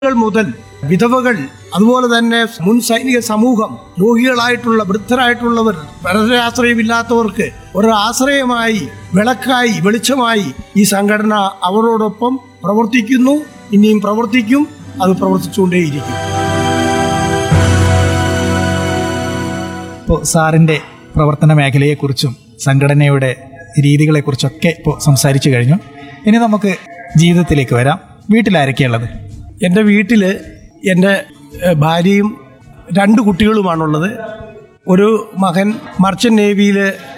കൾ മുതൽ വിധവകൾ അതുപോലെ തന്നെ മുൻ സൈനിക സമൂഹം രോഗികളായിട്ടുള്ള വൃദ്ധരായിട്ടുള്ളവർ പരരാശ്രയമില്ലാത്തവർക്ക് ഒരു ആശ്രയമായി വിളക്കായി വെളിച്ചമായി ഈ സംഘടന അവരോടൊപ്പം പ്രവർത്തിക്കുന്നു ഇനിയും പ്രവർത്തിക്കും അത് പ്രവർത്തിച്ചുകൊണ്ടേയിരിക്കും ഇപ്പോൾ സാറിൻ്റെ പ്രവർത്തന മേഖലയെക്കുറിച്ചും സംഘടനയുടെ രീതികളെക്കുറിച്ചൊക്കെ ഇപ്പോൾ സംസാരിച്ചു കഴിഞ്ഞു ഇനി നമുക്ക് ജീവിതത്തിലേക്ക് വരാം വീട്ടിലാരൊക്കെയുള്ളത് എൻ്റെ വീട്ടിൽ എൻ്റെ ഏഹ്, ഭാര്യയും രണ്ട് കുട്ടികളുമാണുള്ളത് ഒരു മകൻ മർച്ചൻ്റ് നേവിയിൽ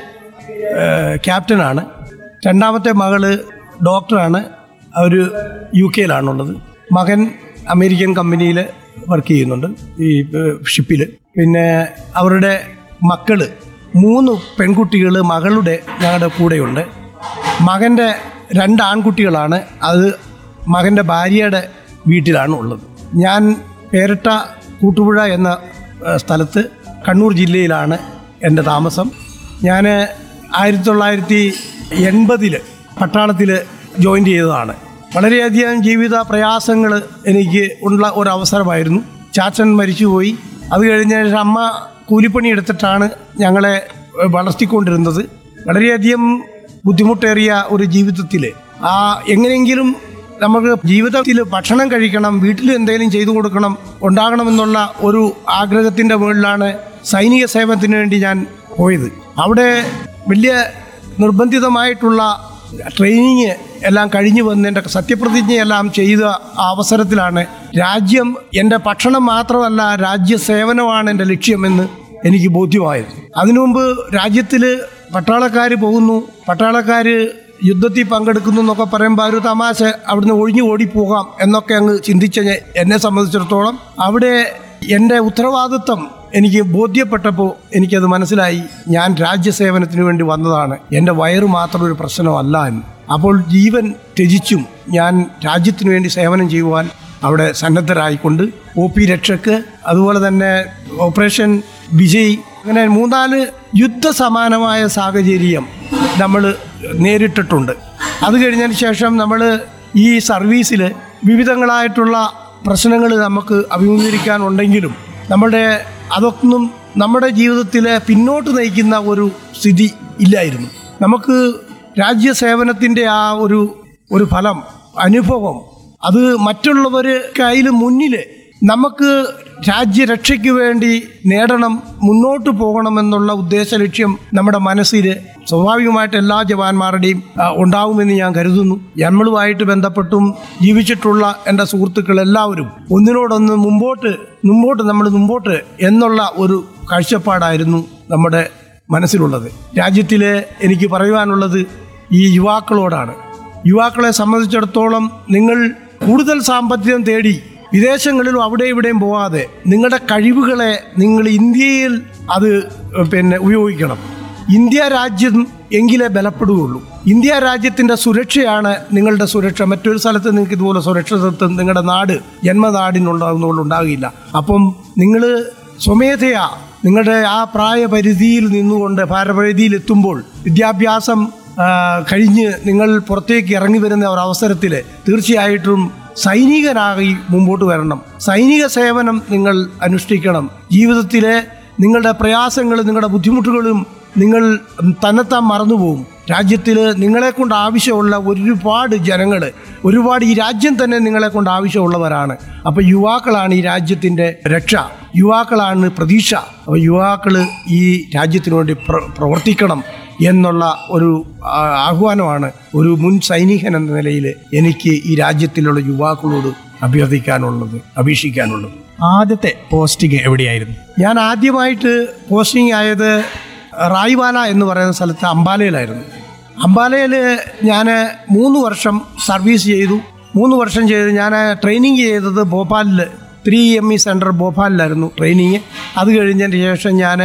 ക്യാപ്റ്റനാണ് രണ്ടാമത്തെ മകള് ഡോക്ടറാണ് അവർ യു കെയിലാണുള്ളത് മകൻ അമേരിക്കൻ കമ്പനിയിൽ വർക്ക് ചെയ്യുന്നുണ്ട് ഈ ഷിപ്പിൽ പിന്നെ അവരുടെ മക്കള് മൂന്ന് പെൺകുട്ടികൾ മകളുടെ ഞങ്ങളുടെ കൂടെയുണ്ട് മകൻ്റെ രണ്ട് ആൺകുട്ടികളാണ് അത് മകൻ്റെ ഭാര്യയുടെ വീട്ടിലാണ് ഉള്ളത് ഞാൻ പേരട്ട കൂട്ടുപുഴ എന്ന ഏഹ്, സ്ഥലത്ത് കണ്ണൂർ ജില്ലയിലാണ് എൻ്റെ താമസം ഞാൻ ആയിരത്തി തൊള്ളായിരത്തി എൺപതിൽ പട്ടാളത്തിൽ ജോയിൻ ചെയ്തതാണ് വളരെയധികം ജീവിത പ്രയാസങ്ങൾ എനിക്ക് ഉള്ള ഒരു അവസരമായിരുന്നു ചാച്ചൻ മരിച്ചുപോയി അത് കഴിഞ്ഞ ശേഷം അമ്മ കൂലിപ്പണി എടുത്തിട്ടാണ് ഞങ്ങളെ ഏഹ്, വളർത്തിക്കൊണ്ടിരുന്നത് വളരെയധികം ബുദ്ധിമുട്ടേറിയ ഒരു ജീവിതത്തിൽ ആ എങ്ങനെയെങ്കിലും നമുക്ക് ജീവിതത്തിൽ ഭക്ഷണം കഴിക്കണം വീട്ടിൽ എന്തെങ്കിലും ചെയ്തു കൊടുക്കണം ഉണ്ടാകണമെന്നുള്ള ഒരു ആഗ്രഹത്തിൻ്റെ മുകളിലാണ് സൈനിക സേവനത്തിന് വേണ്ടി ഞാൻ പോയത് അവിടെ വലിയ നിർബന്ധിതമായിട്ടുള്ള ട്രെയിനിങ് എല്ലാം കഴിഞ്ഞു വന്ന് എൻ്റെ സത്യപ്രതിജ്ഞയെല്ലാം ചെയ്ത ആ അവസരത്തിലാണ് രാജ്യം എൻ്റെ ഭക്ഷണം മാത്രമല്ല രാജ്യ സേവനമാണ് എൻ്റെ ലക്ഷ്യമെന്ന് എനിക്ക് ബോധ്യമായത് അതിനു മുമ്പ് രാജ്യത്തിൽ പട്ടാളക്കാർ പോകുന്നു പട്ടാളക്കാർ യുദ്ധത്തിൽ പങ്കെടുക്കുന്നു എന്നൊക്കെ പറയുമ്പോൾ ഒരു തമാശ അവിടുന്ന് ഒഴിഞ്ഞു ഓടിപ്പോകാം എന്നൊക്കെ അങ്ങ് ചിന്തിച്ച ഞ- എന്നെ സംബന്ധിച്ചിടത്തോളം അവിടെ എൻ്റെ ഉത്തരവാദിത്വം എനിക്ക് ബോധ്യപ്പെട്ടപ്പോൾ എനിക്കത് മനസ്സിലായി ഞാൻ രാജ്യസേവനത്തിന് വേണ്ടി വന്നതാണ് എൻ്റെ വയറ് മാത്രം ഒരു പ്രശ്നമല്ല എന്ന് അപ്പോൾ ജീവൻ ത്യജിച്ചും ഞാൻ രാജ്യത്തിന് വേണ്ടി സേവനം ചെയ്യുവാൻ അവിടെ സന്നദ്ധരായിക്കൊണ്ട് ഒ പി രക്ഷക്ക് അതുപോലെ തന്നെ ഓപ്പറേഷൻ വിജയ് അങ്ങനെ മൂന്നാല് യുദ്ധസമാനമായ സാഹചര്യം നമ്മൾ നേരിട്ടിട്ടുണ്ട് അത് കഴിഞ്ഞതിന് ശേഷം നമ്മൾ ഈ സർവീസിൽ വിവിധങ്ങളായിട്ടുള്ള പ്രശ്നങ്ങൾ നമുക്ക് അഭിമുഖീകരിക്കാനുണ്ടെങ്കിലും നമ്മുടെ അതൊന്നും നമ്മുടെ ജീവിതത്തിൽ പിന്നോട്ട് നയിക്കുന്ന ഒരു സ്ഥിതി ഇല്ലായിരുന്നു നമുക്ക് രാജ്യസേവനത്തിൻ്റെ ആ ഒരു ഒരു ഫലം അനുഭവം അത് മറ്റുള്ളവർക്കതിൽ മുന്നിൽ നമുക്ക് രാജ്യരക്ഷയ്ക്ക് വേണ്ടി നേടണം മുന്നോട്ട് പോകണമെന്നുള്ള ഉദ്ദേശ ലക്ഷ്യം നമ്മുടെ മനസ്സിൽ സ്വാഭാവികമായിട്ട് എല്ലാ ജവാന്മാരുടെയും ആ, ഉണ്ടാവുമെന്ന് ഞാൻ കരുതുന്നു നമ്മളുമായിട്ട് ബന്ധപ്പെട്ടും ജീവിച്ചിട്ടുള്ള എൻ്റെ സുഹൃത്തുക്കൾ എല്ലാവരും ഒന്നിനോടൊന്ന് മുമ്പോട്ട് മുമ്പോട്ട് നമ്മൾ മുമ്പോട്ട് എന്നുള്ള ഒരു കാഴ്ചപ്പാടായിരുന്നു നമ്മുടെ മനസ്സിലുള്ളത് രാജ്യത്തിൽ എനിക്ക് പറയുവാനുള്ളത് ഈ യുവാക്കളോടാണ് യുവാക്കളെ സംബന്ധിച്ചിടത്തോളം നിങ്ങൾ കൂടുതൽ സാമ്പത്തികം തേടി വിദേശങ്ങളിലും അവിടെ ഇവിടെയും പോവാതെ നിങ്ങളുടെ കഴിവുകളെ നിങ്ങൾ ഇന്ത്യയിൽ അത് പിന്നെ ഉപയോഗിക്കണം ഇന്ത്യ രാജ്യം എങ്കിലേ ബലപ്പെടുകയുള്ളൂ ഇന്ത്യ രാജ്യത്തിൻ്റെ സുരക്ഷയാണ് നിങ്ങളുടെ സുരക്ഷ മറ്റൊരു സ്ഥലത്ത് നിങ്ങൾക്ക് ഇതുപോലെ സുരക്ഷിതത്വം നിങ്ങളുടെ നാട് ജന്മനാടിനുണ്ടാകുന്നതുകൊണ്ട് ഉണ്ടാകില്ല അപ്പം നിങ്ങൾ സ്വമേധയാ നിങ്ങളുടെ ആ പ്രായപരിധിയിൽ നിന്നുകൊണ്ട് ഭാരപരിധിയിൽ എത്തുമ്പോൾ വിദ്യാഭ്യാസം ആ, കഴിഞ്ഞ് നിങ്ങൾ പുറത്തേക്ക് ഇറങ്ങി വരുന്ന ഒരു അവസരത്തിൽ തീർച്ചയായിട്ടും സൈനികനായി മുമ്പോട്ട് വരണം സൈനിക സേവനം നിങ്ങൾ അനുഷ്ഠിക്കണം ജീവിതത്തിലെ നിങ്ങളുടെ പ്രയാസങ്ങൾ നിങ്ങളുടെ ബുദ്ധിമുട്ടുകളും നിങ്ങൾ തന്നെത്താൻ മറന്നുപോകും രാജ്യത്തിൽ നിങ്ങളെ കൊണ്ട് ആവശ്യമുള്ള ഒരുപാട് ജനങ്ങൾ ഒരുപാട് ഈ രാജ്യം തന്നെ നിങ്ങളെ കൊണ്ട് ആവശ്യമുള്ളവരാണ് അപ്പോൾ യുവാക്കളാണ് ഈ രാജ്യത്തിൻ്റെ രക്ഷ യുവാക്കളാണ് പ്രതീക്ഷ അപ്പോൾ യുവാക്കൾ ഈ രാജ്യത്തിനു വേണ്ടി പ്ര- പ്രവർത്തിക്കണം എന്നുള്ള ഒരു ആ, ആഹ്വാനമാണ് ഒരു മുൻ സൈനികൻ എന്ന നിലയിൽ എനിക്ക് ഈ രാജ്യത്തിലുള്ള യുവാക്കളോട് അഭ്യർത്ഥിക്കാനുള്ളത് അപേക്ഷിക്കാനുള്ളത് ആദ്യത്തെ പോസ്റ്റിംഗ് എവിടെയായിരുന്നു ഞാൻ ആദ്യമായിട്ട് പോസ്റ്റിംഗ് ആയത് റായ്വാല എന്ന് പറയുന്ന സ്ഥലത്ത് അംബാലയിലായിരുന്നു അംബാലയിൽ ഞാൻ മൂന്ന് വർഷം സർവീസ് ചെയ്തു മൂന്ന് വർഷം ചെയ്ത് ഞാൻ ട്രെയിനിങ് ചെയ്തത് ഭോപ്പാലിൽ ത്രീ എം ഇ സെൻറ്റർ ഭോപ്പാലിലായിരുന്നു ട്രെയിനിങ് അത് കഴിഞ്ഞതിന് ശേഷം ഞാൻ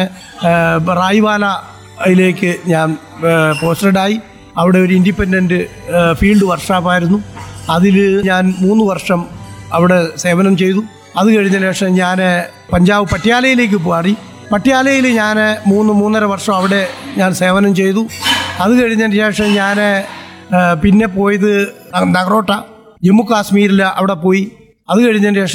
റായ്വാലയിലേക്ക് ഞാൻ പോസ്റ്റഡായി അവിടെ ഒരു ഇൻഡിപെൻഡൻറ്റ് ഫീൽഡ് വർക്ക്ഷോപ്പായിരുന്നു അതിൽ ഞാൻ മൂന്ന് വർഷം അവിടെ സേവനം ചെയ്തു അത് കഴിഞ്ഞ ശേഷം ഞാൻ പഞ്ചാബ് പട്യാലയിലേക്ക് മാറി പട്യാലയിൽ ഞാൻ മൂന്ന് മൂന്നര വർഷം അവിടെ ഞാൻ സേവനം ചെയ്തു അത് കഴിഞ്ഞതിന് ശേഷം ഞാൻ പിന്നെ പോയത് നഗറോട്ട ജമ്മു കാശ്മീരിൽ അവിടെ പോയി അത് കഴിഞ്ഞതിന് ശേഷം